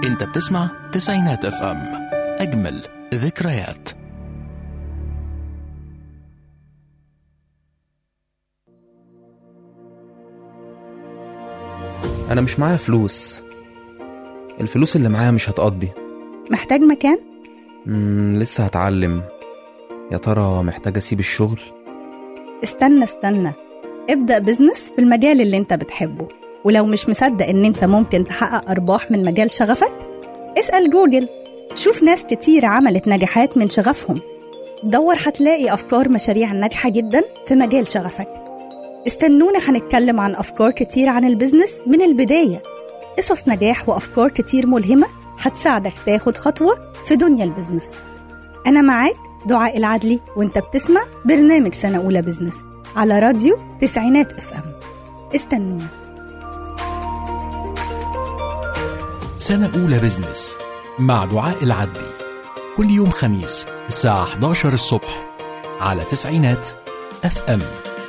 انت بتسمع تسعينات اف ام اجمل ذكريات انا مش معايا فلوس الفلوس اللي معايا مش هتقضي محتاج مكان؟ مم لسه هتعلم يا ترى محتاج اسيب الشغل استنى استنى ابدأ بزنس في المجال اللي انت بتحبه ولو مش مصدق ان انت ممكن تحقق ارباح من مجال شغفك اسأل جوجل شوف ناس كتير عملت نجاحات من شغفهم دور هتلاقي افكار مشاريع ناجحة جدا في مجال شغفك استنونا هنتكلم عن افكار كتير عن البزنس من البداية قصص نجاح وافكار كتير ملهمة هتساعدك تاخد خطوة في دنيا البزنس أنا معاك دعاء العدلي وانت بتسمع برنامج سنة أولى بزنس على راديو تسعينات اف ام استنونا سنة أولى بزنس مع دعاء العدلي كل يوم خميس الساعة 11 الصبح على تسعينات اف ام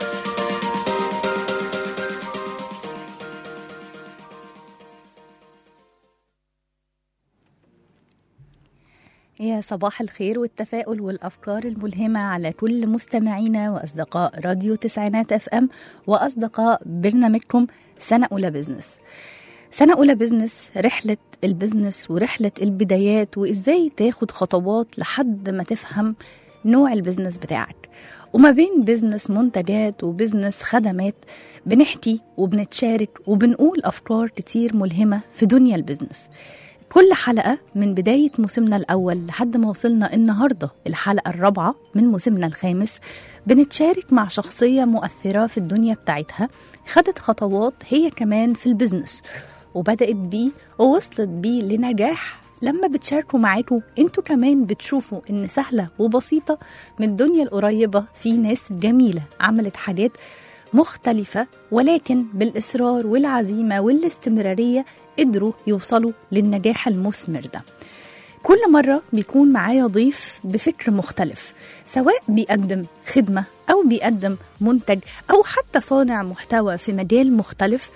يا صباح الخير والتفاؤل والأفكار الملهمة على كل مستمعينا وأصدقاء راديو تسعينات اف ام وأصدقاء برنامجكم سنة أولى بزنس سنة أولى بزنس رحلة البزنس ورحلة البدايات وإزاي تاخد خطوات لحد ما تفهم نوع البزنس بتاعك وما بين بزنس منتجات وبزنس خدمات بنحكي وبنتشارك وبنقول أفكار كتير ملهمة في دنيا البزنس كل حلقة من بداية موسمنا الأول لحد ما وصلنا النهاردة الحلقة الرابعة من موسمنا الخامس بنتشارك مع شخصية مؤثرة في الدنيا بتاعتها خدت خطوات هي كمان في البزنس وبدأت بيه ووصلت بيه لنجاح لما بتشاركوا معاكم انتوا كمان بتشوفوا ان سهلة وبسيطة من الدنيا القريبة في ناس جميلة عملت حاجات مختلفة ولكن بالإصرار والعزيمة والاستمرارية قدروا يوصلوا للنجاح المثمر ده كل مرة بيكون معايا ضيف بفكر مختلف سواء بيقدم خدمة أو بيقدم منتج أو حتى صانع محتوى في مجال مختلف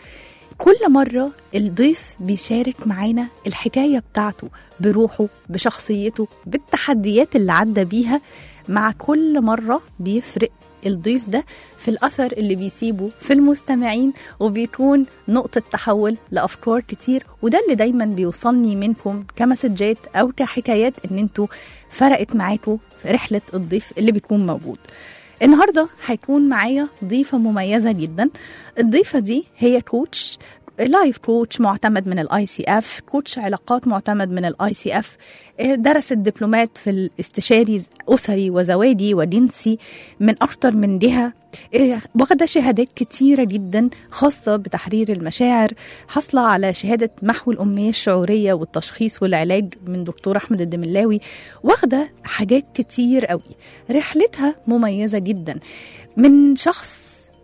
كل مرة الضيف بيشارك معانا الحكاية بتاعته بروحه بشخصيته بالتحديات اللي عدى بيها مع كل مرة بيفرق الضيف ده في الأثر اللي بيسيبه في المستمعين وبيكون نقطة تحول لأفكار كتير وده اللي دايما بيوصلني منكم كمسجات أو كحكايات إن انتوا فرقت معاكم في رحلة الضيف اللي بيكون موجود النهارده هيكون معايا ضيفه مميزه جدا الضيفه دي هي كوتش لايف كوتش معتمد من الاي سي اف كوتش علاقات معتمد من الاي سي اف درست دبلومات في الاستشاري اسري وزواجي وجنسي من اكتر من جهه واخده شهادات كتيره جدا خاصه بتحرير المشاعر حاصله على شهاده محو الاميه الشعوريه والتشخيص والعلاج من دكتور احمد الدملاوي واخده حاجات كتير قوي رحلتها مميزه جدا من شخص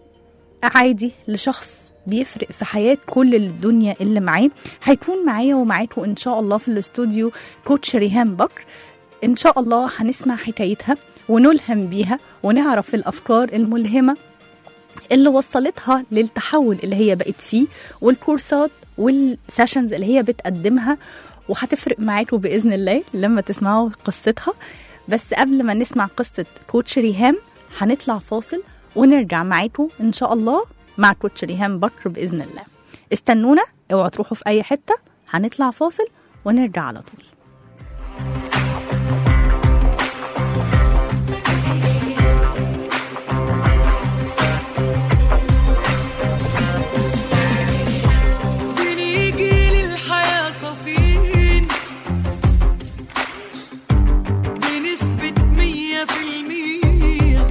عادي لشخص بيفرق في حياة كل الدنيا اللي معاه هيكون معايا ومعاكم إن شاء الله في الاستوديو كوتش ريهام بكر إن شاء الله هنسمع حكايتها ونلهم بيها ونعرف الأفكار الملهمة اللي وصلتها للتحول اللي هي بقت فيه والكورسات والسيشنز اللي هي بتقدمها وهتفرق معاكم بإذن الله لما تسمعوا قصتها بس قبل ما نسمع قصة كوتش ريهام هنطلع فاصل ونرجع معاكم إن شاء الله مع كوتش ريهام بكر باذن الله استنونا اوعوا تروحوا في اي حته هنطلع فاصل ونرجع على طول بنيجي للحياة صافين بنسبة مية في المية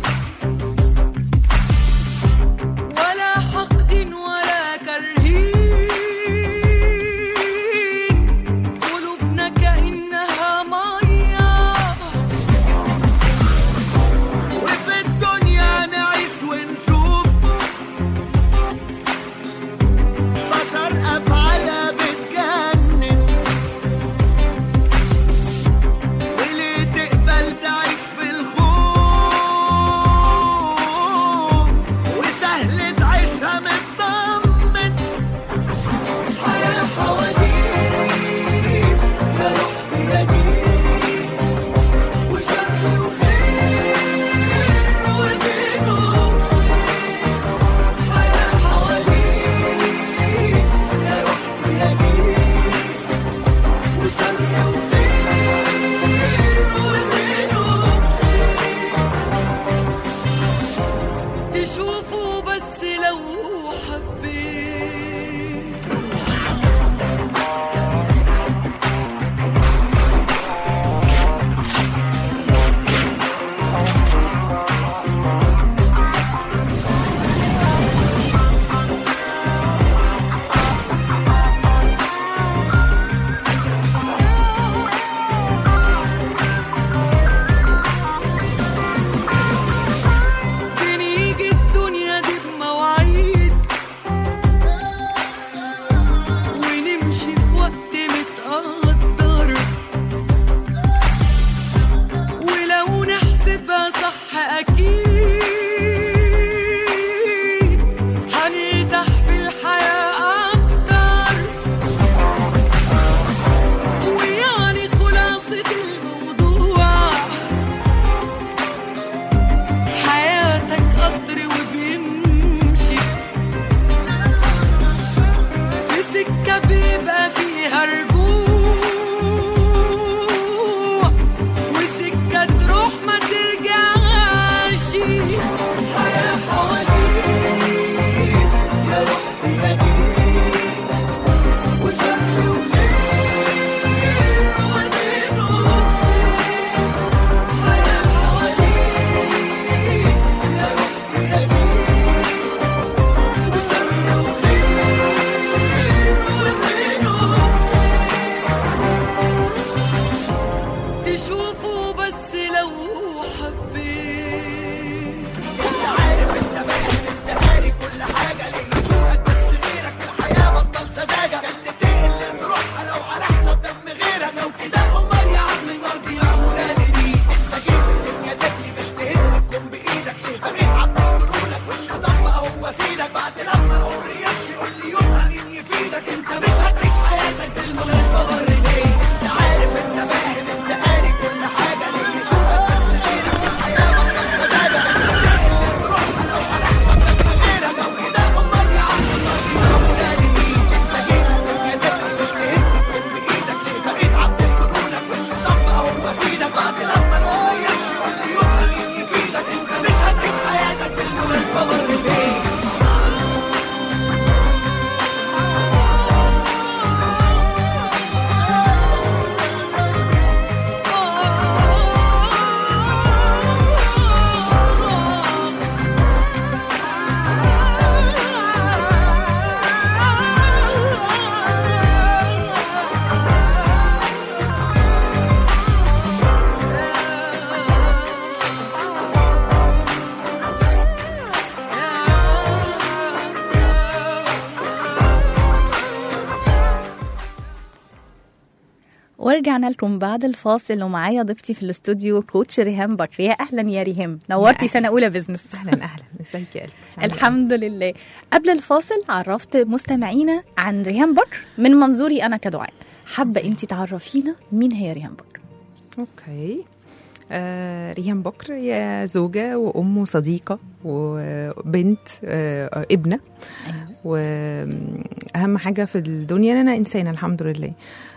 ولا حقد ولا كرهين قلوبنا كأن ورجعنا لكم بعد الفاصل ومعايا ضيفتي في الاستوديو كوتش ريهام بكر يا اهلا يا ريهام نورتي سنه اولى بزنس اهلا اهلا ازيك يا قلبي الحمد لله قبل الفاصل عرفت مستمعينا عن ريهام بكر من منظوري انا كدعاء حابه انت تعرفينا مين هي ريهام بكر اوكي آه ريهام بكر هي زوجة وأم وصديقة وبنت آه ابنة وأهم حاجة في الدنيا إن أنا إنسانة الحمد لله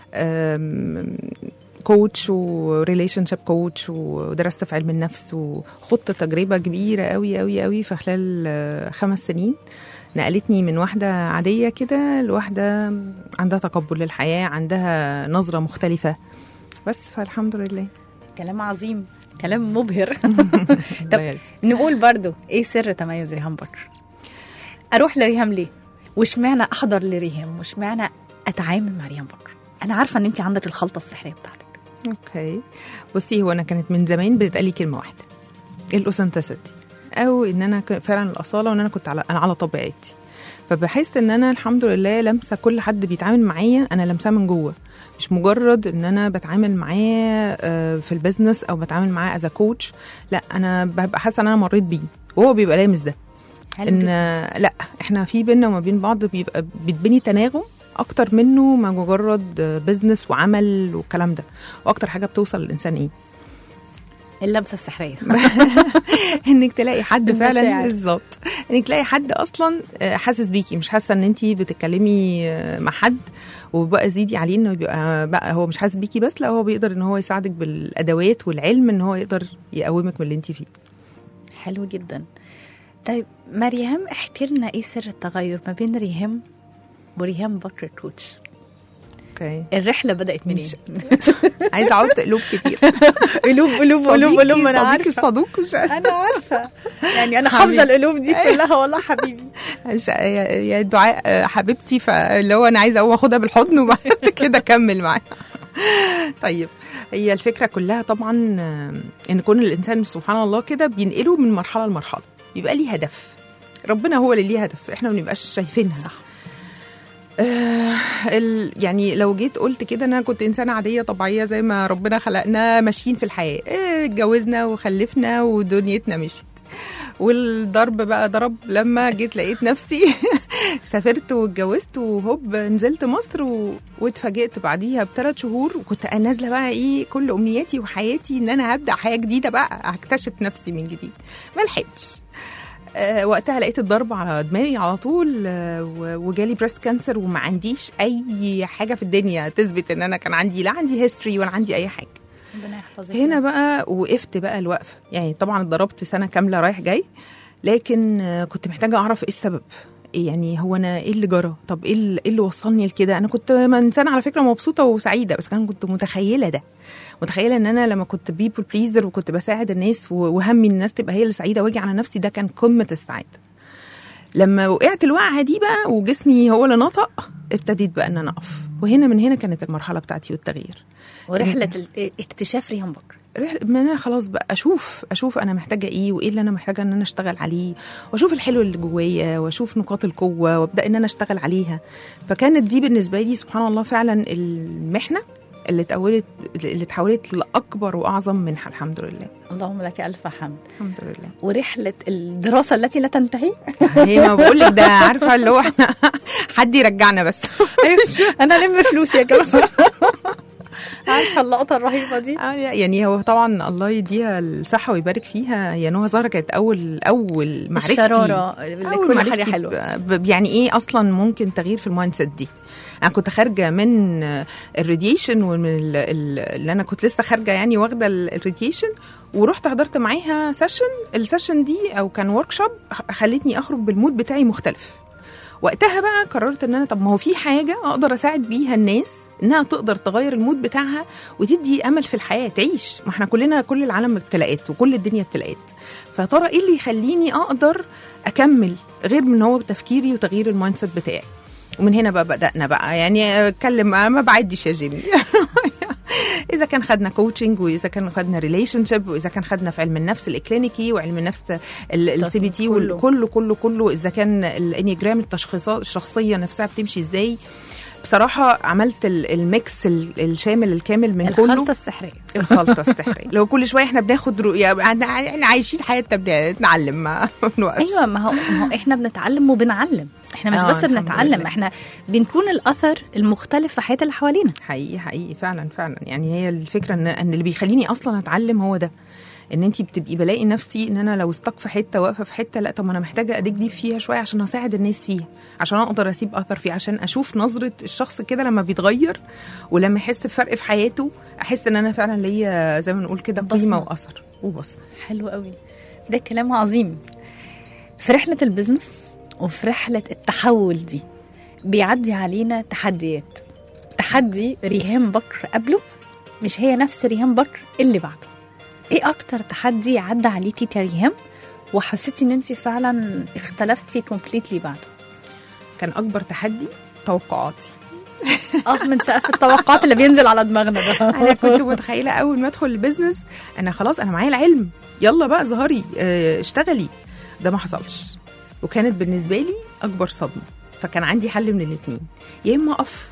آم، كوتش وريليشن شيب كوتش ودرست في علم النفس وخضت تجربة كبيرة قوي قوي قوي في خلال آه، خمس سنين نقلتني من واحدة عادية كده لواحدة عندها تقبل للحياة عندها نظرة مختلفة بس فالحمد لله كلام عظيم كلام مبهر الله طب يعزك. نقول برضو ايه سر تميز ريهام بكر اروح لريهام ليه واشمعنى احضر لريهام واشمعنى اتعامل مع ريهام بكر انا عارفه ان انت عندك الخلطه السحريه بتاعتك اوكي بصي هو انا كانت من زمان بتتقالي كلمه واحده الاوثنتسيتي او ان انا ك- فعلا الاصاله وان انا كنت على انا على طبيعتي فبحس ان انا الحمد لله لامسه كل حد بيتعامل معايا انا لامساه من جوه مش مجرد ان انا بتعامل معاه آه، في البيزنس او بتعامل معاه از كوتش لا انا ببقى حاسه ان انا مريت بيه وهو بيبقى لامس ده حلو ان جداً. لا احنا في بينا وما بين بعض بيبقى بيتبني تناغم اكتر منه ما مجرد بزنس وعمل والكلام ده واكتر حاجه بتوصل للانسان ايه اللمسه السحريه انك تلاقي حد المشاعر. فعلا بالظبط انك تلاقي حد اصلا آه، حاسس بيكي مش حاسه ان انت بتتكلمي آه، مع حد وبقى زيدي عليه انه يبقى بقى هو مش حاسس بيكي بس لا هو بيقدر ان هو يساعدك بالادوات والعلم ان هو يقدر يقومك من اللي انت فيه حلو جدا طيب مريم احكي لنا ايه سر التغير ما بين ريهام وريهام بكر كوتش اوكي الرحله بدات منين عايزه اقعد قلوب كتير قلوب قلوب قلوب قلوب ما انا صديقي عارفه الصدوق مش انا عارفه يعني انا حبيبي. حافظه القلوب دي كلها والله حبيبي مش- يا يا دعاء آه، حبيبتي فاللي هو انا عايزه اقوم اخدها بالحضن وبعد كده اكمل معاها طيب هي الفكره كلها طبعا آه، ان كون الانسان سبحان الله كده بينقله من مرحله لمرحله بيبقى ليه هدف ربنا هو اللي ليه هدف احنا ما بنبقاش شايفينها صح آه ال يعني لو جيت قلت كده انا كنت انسانه عاديه طبيعيه زي ما ربنا خلقنا ماشيين في الحياه آه، اتجوزنا وخلفنا ودنيتنا مشيت والضرب بقى ضرب لما جيت لقيت نفسي سافرت واتجوزت وهوب نزلت مصر و... واتفاجئت بعديها بثلاث شهور وكنت نازله بقى ايه كل امنياتي وحياتي ان انا هبدا حياه جديده بقى هكتشف نفسي من جديد ما لحقتش آه، وقتها لقيت الضرب على دماغي على طول آه، و- وجالي بريست كانسر وما عنديش اي حاجه في الدنيا تثبت ان انا كان عندي لا عندي هيستوري ولا عندي اي حاجه ربنا يحفظك هنا بقى وقفت بقى الوقفه يعني طبعا اتضربت سنه كامله رايح جاي لكن آه، كنت محتاجه اعرف ايه السبب إيه يعني هو انا ايه اللي جرى طب ايه اللي, إيه اللي وصلني لكده انا كنت انسانه على فكره مبسوطه وسعيده بس كان كنت متخيله ده متخيله ان انا لما كنت بيبل بليزر وكنت بساعد الناس و- وهمي الناس تبقى هي اللي سعيده واجي على نفسي ده كان قمه السعاده لما وقعت الوقعه دي بقى وجسمي هو اللي نطق ابتديت بقى ان انا اقف وهنا من هنا كانت المرحله بتاعتي والتغيير ورحله ال- اكتشاف ريهام بكر رح- ما انا خلاص بقى اشوف اشوف انا محتاجه ايه وايه اللي انا محتاجه ان انا اشتغل عليه واشوف الحلو اللي جوايا واشوف نقاط القوه وابدا ان انا اشتغل عليها فكانت دي بالنسبه لي سبحان الله فعلا المحنه اللي اتحولت اللي اتحولت لاكبر واعظم منحه الحمد لله اللهم لك الف حمد الحمد لله ورحله الدراسه التي لا تنتهي هي ما بقول لك ده عارفه اللي هو احنا حد يرجعنا بس انا الم فلوس يا جماعه عارفه اللقطه الرهيبه دي آه، يعني هو طبعا الله يديها الصحه ويبارك فيها يا نوها زهره كانت اول اول معرفتي الشراره أول لكل حاجه معرفتي حلوه ب- ب- يعني ايه اصلا ممكن تغيير في المايند سيت دي انا كنت خارجه من الراديشن ومن ال- ال- اللي انا كنت لسه خارجه يعني واخده الراديشن ورحت حضرت معاها سيشن السيشن دي او كان ورك شوب خلتني اخرج بالمود بتاعي مختلف وقتها بقى قررت ان انا طب ما هو في حاجه اقدر اساعد بيها الناس انها تقدر تغير المود بتاعها وتدي امل في الحياه تعيش ما احنا كلنا كل العالم ابتلاءات وكل الدنيا ابتلاءات فترى ايه اللي يخليني اقدر اكمل غير من هو تفكيري وتغيير المايند سيت بتاعي ومن هنا بقى بدانا بقى يعني اتكلم ما بعدش يا جيمي اذا كان خدنا كوتشنج واذا كان خدنا ريليشن شيب واذا كان خدنا في علم النفس الاكلينيكي وعلم النفس السي بي تي كله. كله كله كله اذا كان الانيجرام التشخيصات الشخصيه نفسها بتمشي ازاي بصراحه عملت ال- الميكس ال- الشامل الكامل من كله الخلطه السحريه الخلطه السحريه لو كل شويه احنا بناخد رؤيه احنا احنا عايشين حياتنا بنتعلم ما بنوقفش. ايوه ما هو, ما هو احنا بنتعلم وبنعلم احنا مش آه، بس الحمد بنتعلم لله. احنا بنكون الاثر المختلف في حياه اللي حوالينا حقيقي حقيقي فعلا فعلا يعني هي الفكره ان ان اللي بيخليني اصلا اتعلم هو ده ان انت بتبقي بلاقي نفسي ان انا لو استك في حته واقفه في حته لا طب ما انا محتاجه اديك دي فيها شويه عشان اساعد الناس فيها عشان اقدر اسيب اثر فيه عشان اشوف نظره الشخص كده لما بيتغير ولما يحس بفرق في حياته احس ان انا فعلا ليا زي ما نقول كده قيمه بصمة. واثر وبصمه حلو قوي ده كلام عظيم في رحله البيزنس وفي رحله التحول دي بيعدي علينا تحديات تحدي ريهام بكر قبله مش هي نفس ريهام بكر اللي بعده ايه اكتر تحدي عدى عليكي كريهام وحسيتي ان انت فعلا اختلفتي كومبليتلي بعده كان اكبر تحدي توقعاتي اه من سقف التوقعات اللي بينزل على دماغنا ده انا كنت متخيله اول ما ادخل البيزنس انا خلاص انا معايا العلم يلا بقى ظهري اه، اشتغلي ده ما حصلش وكانت بالنسبه لي اكبر صدمه فكان عندي حل من الاثنين يا اما اقف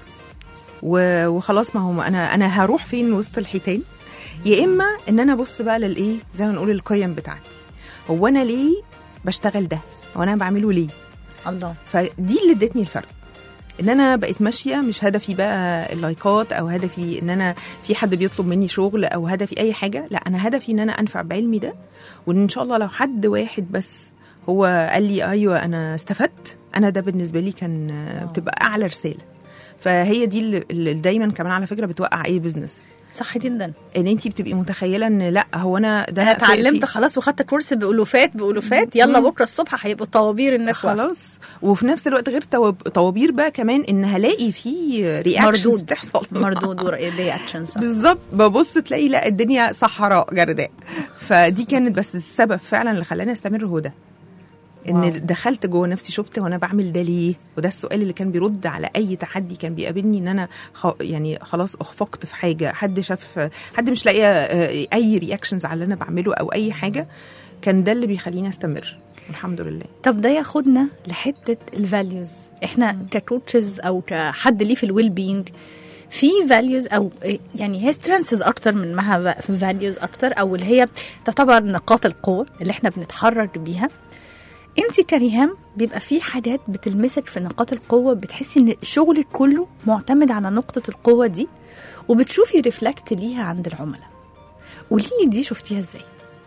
و- وخلاص ما هو انا انا هروح فين وسط الحيتان يا اما ان انا ابص بقى للايه زي ما نقول القيم بتاعتي هو انا ليه بشتغل ده هو انا بعمله ليه الله فدي اللي ادتني الفرق ان انا بقيت ماشيه مش هدفي بقى اللايكات او هدفي ان انا في حد بيطلب مني شغل او هدفي اي حاجه لا انا هدفي ان انا انفع بعلمي ده وان ان شاء الله لو حد واحد بس هو قال لي ايوه انا استفدت انا ده بالنسبه لي كان آه، بتبقى اعلى رساله فهي دي اللي- اللي دايما كمان على فكره بتوقع اي بزنس صح جدا ان انت بتبقي متخيله ان لا هو انا ده انا في- اتعلمت في- خلاص وخدت كورس بالوفات بالوفات يلا مم. بكره الصبح هيبقوا طوابير الناس واقفة. خلاص وفي نفس الوقت غير تواب- طوابير بقى كمان ان هلاقي في رياكشنز مردود. بتحصل مردود ورياكشنز بالظبط ببص تلاقي لا الدنيا صحراء جرداء فدي كانت بس السبب فعلا اللي خلاني استمر هو ده ان واو. دخلت جوه نفسي شفت وانا بعمل ده ليه وده السؤال اللي كان بيرد على اي تحدي كان بيقابلني ان انا خ... يعني خلاص اخفقت في حاجه حد شاف حد مش لاقيه آه، اي رياكشنز على اللي انا بعمله او اي حاجه كان ده اللي بيخليني استمر الحمد لله طب ده ياخدنا لحته الفاليوز احنا ككوتشز او كحد ليه في الويل بينج في فاليوز او يعني هي سترينثز اكتر من ما فاليوز اكتر او اللي هي تعتبر نقاط القوه اللي احنا بنتحرك بيها انت كريهام بيبقى في حاجات بتلمسك في نقاط القوه بتحسي ان شغلك كله معتمد على نقطه القوه دي وبتشوفي ريفلكت ليها عند العملاء قولي لي دي شفتيها ازاي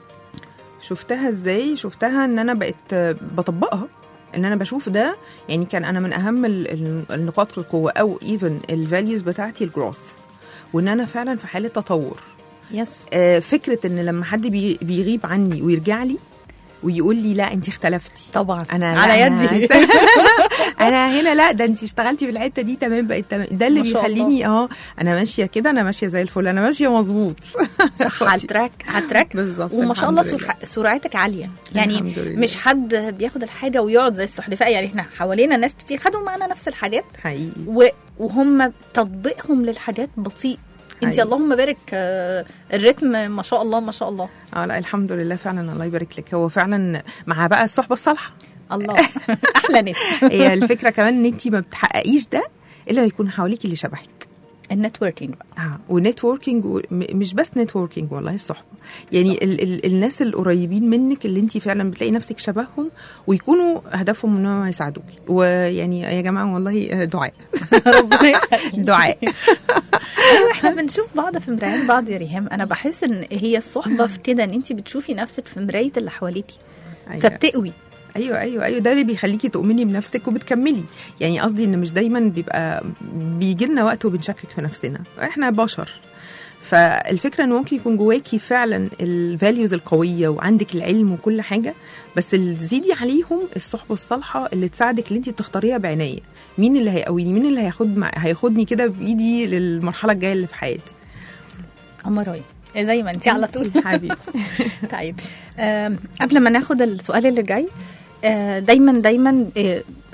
شفتها ازاي شفتها ان انا بقيت بطبقها ان انا بشوف ده يعني كان انا من اهم ال- ال- النقاط القوه او ايفن الفاليوز بتاعتي الجروث وان انا فعلا في حاله تطور يس آه، فكره ان لما حد بي- بيغيب عني ويرجع لي ويقول لي لا انت اختلفتي طبعا انا لا، على أنا يدي است- انا هنا لا ده انت اشتغلتي في الحته دي تمام بقت تمام ده اللي ما شاء الله. بيخليني اه انا ماشيه كده انا ماشيه زي الفل انا ماشيه مظبوط صح على التراك على التراك بالظبط وما شاء الله الحمد لله. سرع- سرعتك عاليه يعني الحمد لله. مش حد بياخد الحاجه ويقعد زي السحلفاء يعني احنا حوالينا ناس كتير خدوا معانا نفس الحاجات حقيقي و- وهم تطبيقهم للحاجات بطيء انت حقيقي. اللهم بارك آه، الريتم ما شاء الله ما شاء الله اه لا الحمد لله فعلا الله يبارك لك هو فعلا مع بقى الصحبه الصالحه الله احلى ناس هي الفكره كمان ان انت ما بتحققيش ده الا ما يكون حواليك اللي شبهك النتوركينج بقى اه ونتوركينج و... م- مش بس نتوركينج والله الصحبه يعني ال... ال... الناس القريبين منك اللي انت فعلا بتلاقي نفسك شبههم ويكونوا هدفهم ان هم يساعدوكي ويعني يا جماعه والله دعاء ربنا يخليك. دعاء ايوه احنا بنشوف بعض في مرايات بعض يا ريهام انا بحس ان هي الصحبه في كده ان انت بتشوفي نفسك في مرايه اللي حواليكي أيوة. فبتقوي ايوه ايوه ايوه ده اللي بيخليكي تؤمني بنفسك وبتكملي يعني قصدي ان مش دايما بيبقى بيجي لنا وقت وبنشكك في نفسنا احنا بشر فالفكره ان ممكن يكون جواكي فعلا الفاليوز القويه وعندك العلم وكل حاجه بس اللي تزيدي عليهم الصحبه الصالحه اللي تساعدك اللي انت تختاريها بعنايه مين اللي هيقويني مين اللي هياخد مع... هياخدني كده بايدي للمرحله الجايه اللي في حياتي قمرايه زي ما انت على طول حبيبي طيب آم، قبل ما ناخد السؤال اللي جاي آه، دايما دايما آه،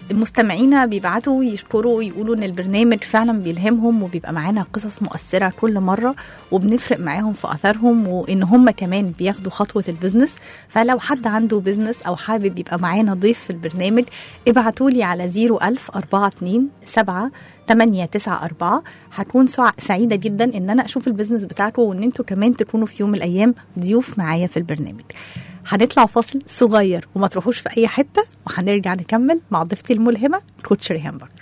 مستمعينا بيبعتوا يشكروا ويقولوا ان البرنامج فعلا بيلهمهم وبيبقى معانا قصص مؤثره كل مره وبنفرق معاهم في اثرهم وان هم كمان بياخدوا خطوه البزنس فلو حد عنده بزنس او حابب يبقى معانا ضيف في البرنامج ابعتوا لي على 01000 42 7 894 هكون سع- سعيده جدا ان انا اشوف البزنس بتاعته وان انتوا كمان تكونوا في يوم من الايام ضيوف معايا في البرنامج هنطلع فاصل صغير وما تروحوش في اي حته وهنرجع نكمل مع ضيفتي الملهمه كوتش ريهام بكر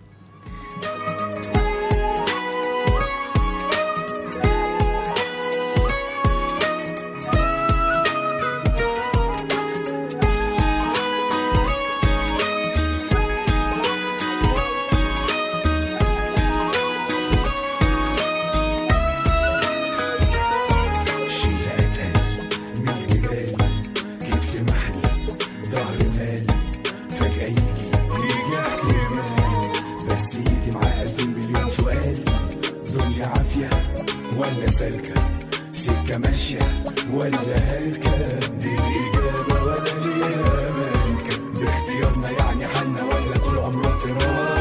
شيل أتقل من الجبال كتف محني ظهر مال فجأة يجي يجي احتمال بس يجي معاه ألفين مليون سؤال دنيا عافية ولا سالكة سكة ماشية ولا هلكة دي الإجابة ولا ليها مالكة باختيارنا يعني حالنا ولا طول عمرنا اضطراب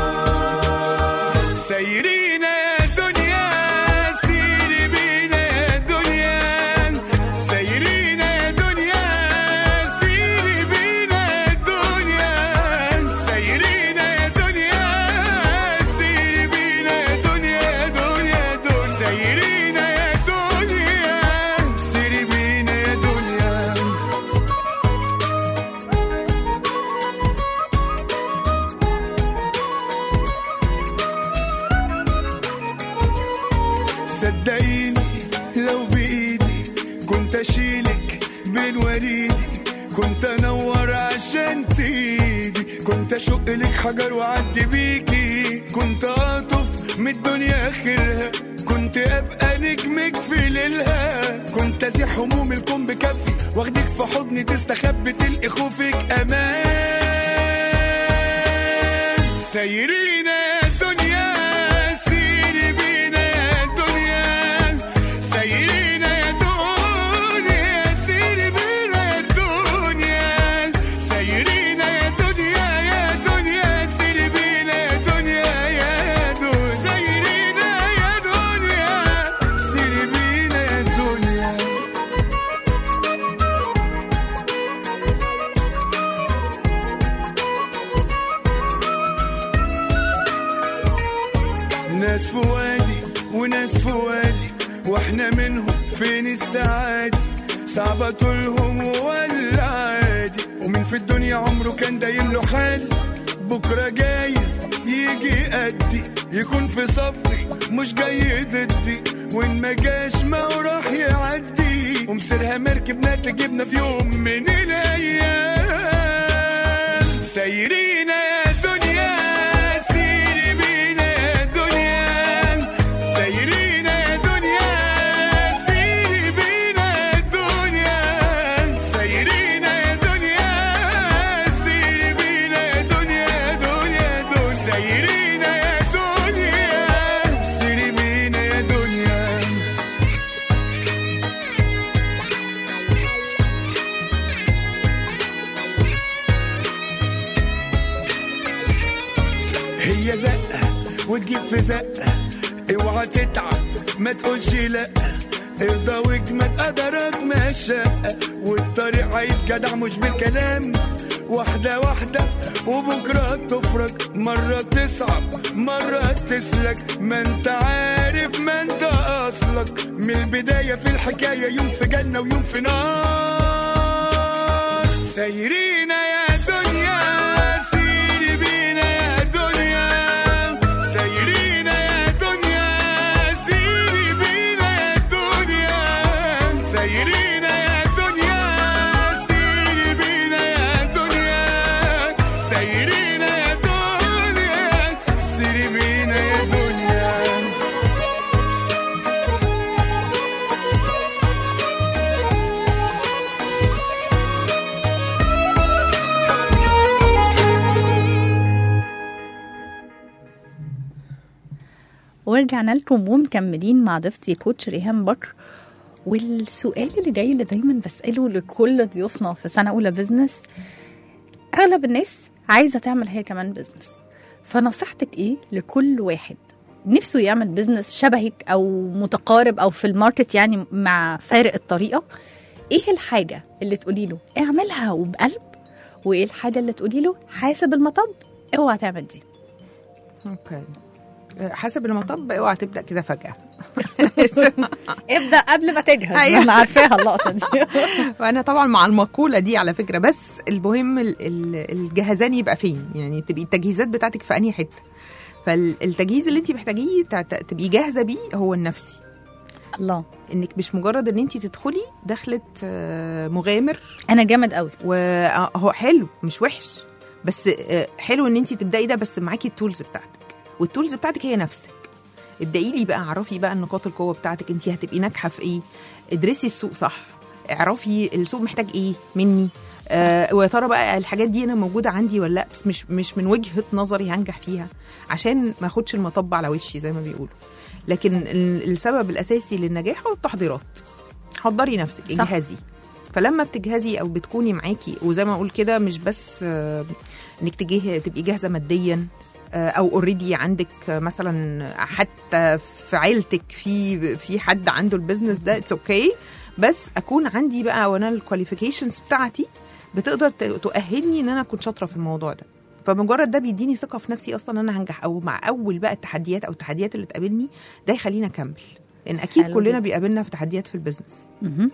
سايرين يا دنيا سيري بينا يا دنيا سايرين يا دنيا سيري بينا يا دنيا سايرين يا دنيا سيري بينا يا دنيا يا دنيا دنيا سايرين يا دنيا سيري بينا يا دنيا صدقيني لو بايدي كنت اشيلك بين وريدي كنت انور عشان تيدي كنت اشق لك حجر واعدي بيكي كنت اطف من الدنيا اخرها كنت ابقى نجمك في ليلها كنت ازيح هموم الكون بكفي واخدك في حضني تستخبي تلقي خوفك امان سايرين يا دنيا سيري بينا يا دنيا سايرين يا دنيا سيري بينا يا دنيا سايرين يا دنيا يا دنيا سيري بينا يا دنيا يا دنيا سايرين يا دنيا سيري بينا يا دنيا ناس في وادي وناس في وادي واحنا منهم فين السعادة صعبة طولهم ولا عادي ومين في الدنيا عمره كان دايم له حال بكرة جايز يجي قدي يكون في صفي مش جاي ضدي وان ما جاش ما هو راح يعدي ومسيرها مركبنا تجيبنا في يوم من الايام سايرين يا دنيا سيري بينا يا دنيا سايرين يا دنيا سيري بينا يا دنيا سايرين يا دنيا سيري بينا يا دنيا يا دنيا دنيا سايرين يا دنيا سيري بينا يا دنيا هي زقة وتجيب في زقة اوعى تتعب ما تقولش لا ارضى واجمد قدرك ما الشقة والطريق عايز جدع مش بالكلام واحدة واحدة وبكرة تفرج مرة تصعب مرة تسلك ما انت عارف ما انت اصلك من البداية في الحكاية يوم في جنة ويوم في نار سايرين يا دنيا سيري بينا يا دنيا سايرين يا دنيا سيري بينا يا دنيا سايرين يا دنيا سيري بينا يا دنيا سايرين يا دنيا سيري بينا يا دنيا ورجعنا لكم ومكملين مع ضيفتي كوتش ريهام بكر والسؤال اللي جاي اللي دايما بسأله لكل ضيوفنا في سنة أولى بزنس أغلب الناس عايزه تعمل هي كمان بزنس فنصيحتك ايه لكل واحد نفسه يعمل بزنس شبهك او متقارب او في الماركت يعني مع فارق الطريقه ايه الحاجه اللي تقولي له اعملها وبقلب وايه الحاجه اللي تقولي له حاسب المطب اوعى تعمل دي اوكي آه، حسب المطب اوعى تبدا كده فجاه ابدا قبل ما تجهز أيوة. انا عارفاها اللقطه دي وانا طبعا مع المقوله دي على فكره بس المهم ال- ال- الجهزان يبقى فين يعني تبقي التجهيزات بتاعتك في انهي حته فالتجهيز اللي انت محتاجيه تع- تبقي جاهزه بيه هو النفسي الله انك مش مجرد ان انت تدخلي دخلت آه، مغامر انا جامد قوي وهو حلو مش وحش بس آه، حلو ان انت تبداي ده بس معاكي التولز بتاعتك والتولز بتاعتك هي نفسك ابداي لي بقى اعرفي بقى نقاط القوه بتاعتك انت هتبقي ناجحه في ايه ادرسي السوق صح اعرفي السوق محتاج ايه مني آه ويا ترى بقى الحاجات دي انا موجوده عندي ولا لا بس مش مش من وجهه نظري هنجح فيها عشان ما اخدش المطب على وشي زي ما بيقولوا لكن ال- السبب الاساسي للنجاح هو التحضيرات حضري نفسك صح. اجهزي فلما بتجهزي او بتكوني معاكي وزي ما اقول كده مش بس آه، انك تجيه تبقي جاهزه ماديا آه، او اوريدي عندك آه، مثلا حتى في عيلتك في في حد عنده البيزنس ده اتس اوكي okay. بس اكون عندي بقى وانا الكواليفيكيشنز بتاعتي بتقدر ت- تؤهلني ان انا اكون شاطره في الموضوع ده فمجرد ده بيديني ثقه في نفسي اصلا ان انا هنجح او مع اول بقى التحديات او التحديات اللي تقابلني ده يخليني اكمل لان اكيد حلو كلنا جدا. بيقابلنا في تحديات في البيزنس مهم.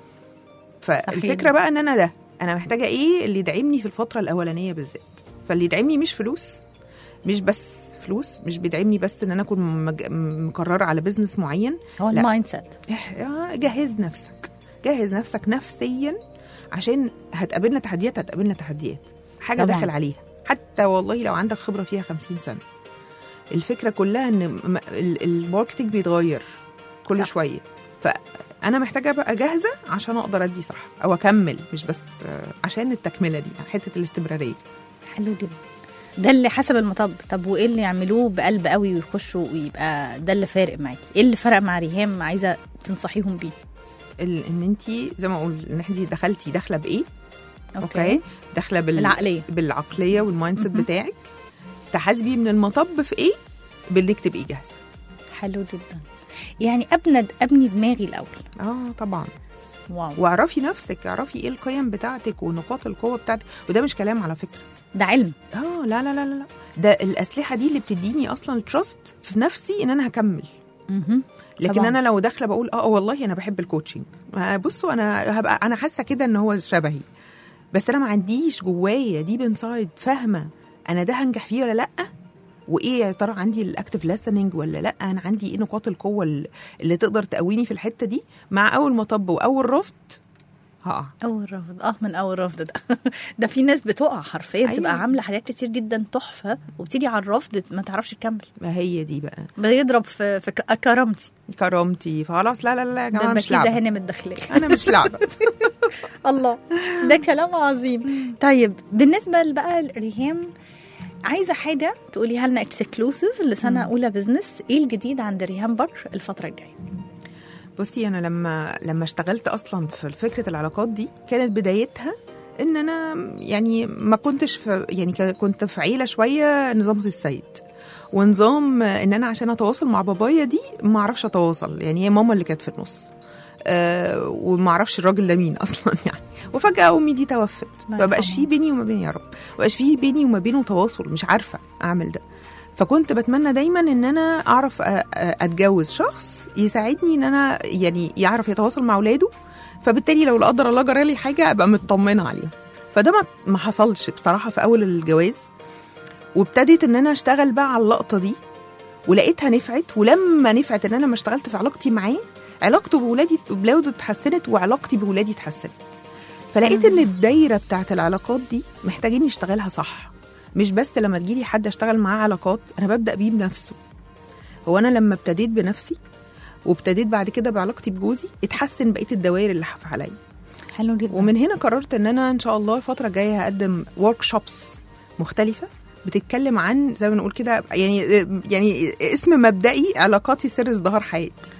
فالفكره بقى ان انا ده انا محتاجه ايه اللي يدعمني في الفتره الاولانيه بالذات فاللي يدعمني مش فلوس مش بس فلوس مش بيدعمني بس ان انا اكون مج- مقرره على بزنس معين هو لا. المايند سيت إح- آه، جهز نفسك جهز نفسك نفسيا عشان هتقابلنا تحديات هتقابلنا تحديات حاجه طبعاً. داخل عليها حتى والله لو عندك خبره فيها 50 سنه الفكره كلها ان م- ال- الماركتينج بيتغير كل صح. صح. شويه فانا محتاجه ابقى جاهزه عشان اقدر ادي صح او اكمل مش بس آه، عشان التكمله دي حته الاستمراريه حلو جدا ده اللي حسب المطب طب وايه اللي يعملوه بقلب قوي ويخشوا ويبقى ده اللي فارق معاكي ايه اللي فرق مع ريهام عايزه تنصحيهم بيه ال- ان انت زي ما اقول ان انت دخلتي داخله بايه اوكي داخله بال... العقليه بالعقليه والمايند سيت مهم. بتاعك تحاسبي من المطب في ايه بانك تبقي جاهزه حلو جدا يعني ابني ابني دماغي الاول اه طبعا واو واعرفي نفسك اعرفي ايه القيم بتاعتك ونقاط القوه بتاعتك وده مش كلام على فكره ده علم اه لا لا لا لا لا. ده الاسلحه دي اللي بتديني اصلا تراست في نفسي ان انا هكمل مهم. لكن طبعاً. انا لو داخله بقول اه والله انا بحب الكوتشنج آه، بصوا انا هبقى انا حاسه كده ان هو شبهي بس انا ما عنديش جوايا دي بنسايد فاهمه انا ده هنجح فيه ولا لا وايه يا ترى عندي الاكتف ليسننج ولا لا انا عندي ايه نقاط القوه ال- اللي تقدر تقويني في الحته دي مع اول مطب واول رفض هقع اول رفض اه من اول رفض ده ده في ناس بتقع حرفيا أيوة. بتبقى عامله حاجات كتير جدا تحفه وبتيجي على الرفض ما تعرفش تكمل ما هي دي بقى بيضرب في في ك- كرامتي كرامتي فخلاص لا لا لا يا ده جماعه مش المركزه لعبه هانم الداخليه انا مش لعبه الله ده كلام عظيم طيب بالنسبه بقى لريهام عايزه حاجه تقوليها لنا اكسكلوسيف لسنه اولى بزنس ايه الجديد عند ريهام بر الفتره الجايه بصي انا لما لما اشتغلت اصلا في فكره العلاقات دي كانت بدايتها ان انا يعني ما كنتش في يعني ك- كنت في عيله شويه نظام السيد ونظام ان انا عشان اتواصل مع بابايا دي ما اعرفش اتواصل يعني هي ماما اللي كانت في النص أه وما اعرفش الراجل ده مين اصلا يعني وفجاه امي دي توفت الله ما بقاش يرحمها. في بيني وما بين يا رب ما بقاش في بيني وما بينه تواصل مش عارفه اعمل ده فكنت بتمنى دايما ان انا اعرف أ- أ- اتجوز شخص يساعدني ان انا يعني يعرف يتواصل مع اولاده فبالتالي لو لا قدر الله جرى لي حاجه ابقى مطمنه عليه فده ما ما حصلش بصراحه في اول الجواز وابتديت ان انا اشتغل بقى على اللقطه دي ولقيتها نفعت ولما نفعت ان انا ما اشتغلت في علاقتي معاه علاقته بولادي بولاده اتحسنت وعلاقتي بولادي اتحسنت فلقيت ان الدايره بتاعت العلاقات دي محتاجين نشتغلها صح مش بس لما تجيلي حد اشتغل معاه علاقات انا ببدا بيه بنفسه هو انا لما ابتديت بنفسي وابتديت بعد كده بعلاقتي بجوزي اتحسن بقيه الدوائر اللي حواليا حلو جدا ومن هنا قررت ان انا ان شاء الله الفتره الجايه هقدم ورك شوبس مختلفه بتتكلم عن زي ما نقول كده يعني يعني اسم مبدئي علاقاتي سر ازدهار حياتي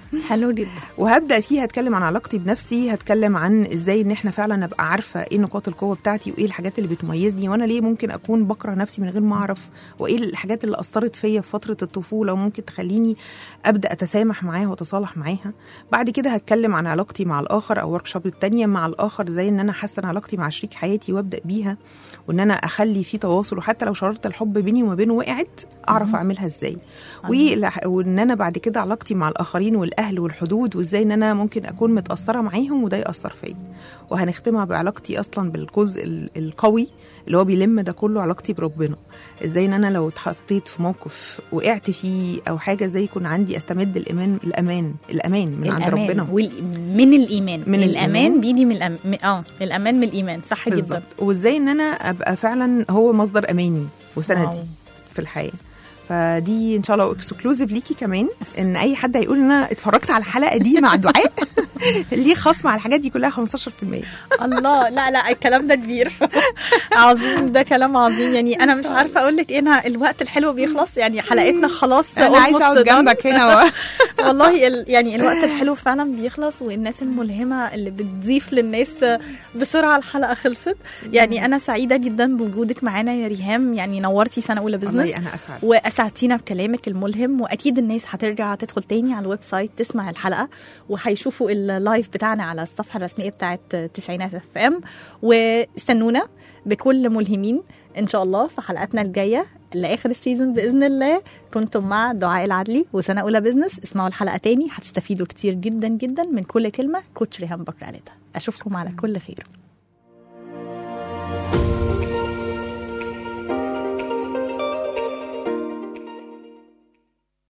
حلو جدا وهبدا فيه هتكلم عن علاقتي بنفسي هتكلم عن ازاي ان احنا فعلا ابقى عارفه ايه نقاط القوه بتاعتي وايه الحاجات اللي بتميزني وانا ليه ممكن اكون بكره نفسي من غير ما اعرف وايه الحاجات اللي اثرت فيا في فتره الطفوله وممكن تخليني ابدا اتسامح معاها واتصالح معاها بعد كده هتكلم عن علاقتي مع الاخر او ورك شوب التانية مع الاخر زي ان انا احسن علاقتي مع شريك حياتي وابدا بيها وان انا اخلي في تواصل وحتى لو شراره الحب بيني وما بينه وقعت اعرف اعملها ازاي والح- وان انا بعد كده علاقتي مع الاخرين والاهل والحدود وازاي ان انا ممكن اكون متاثره معاهم وده ياثر فيا وهنختمها بعلاقتي اصلا بالجزء ال- القوي اللي هو بيلم ده كله علاقتي بربنا ازاي ان انا لو اتحطيت في موقف وقعت فيه او حاجه زي يكون عندي استمد الامان الامان الامان من عند الأمان ربنا وال... من الايمان من الامان الإيمان. بيجي من الأم... م- اه الامان من الايمان صح جدا بالظبط وازاي ان انا ابقى فعلا هو مصدر اماني واو. وسندي في الحياه فدي ان شاء الله اكسكلوزيف ليكي كمان ان اي حد هيقول ان انا اتفرجت على الحلقه دي مع دعاء ليه خصم على الحاجات دي كلها 15% الله لا لا الكلام ده كبير عظيم ده كلام عظيم يعني انا مش عارفه اقول لك ايه أنا الوقت الحلو بيخلص يعني حلقتنا خلاص انا عايزه almost اقعد done. جنبك هنا و... والله ال... يعني الوقت الحلو فعلا بيخلص والناس الملهمه اللي بتضيف للناس بسرعه الحلقه خلصت يعني انا سعيده جدا بوجودك معانا يا ريهام يعني نورتي سنه اولى بزنس والله انا اسعد واسعدتينا بكلامك الملهم واكيد الناس هترجع تدخل تاني على الويب سايت تسمع الحلقه وهيشوفوا اللايف بتاعنا على الصفحه الرسميه بتاعت تسعينات اف ام واستنونا بكل ملهمين ان شاء الله في حلقاتنا الجايه لاخر السيزون باذن الله كنتم مع دعاء العدلي وسنه اولى بزنس اسمعوا الحلقه تاني هتستفيدوا كتير جدا جدا من كل كلمه كوتش ريهام بكر قالتها اشوفكم على كل خير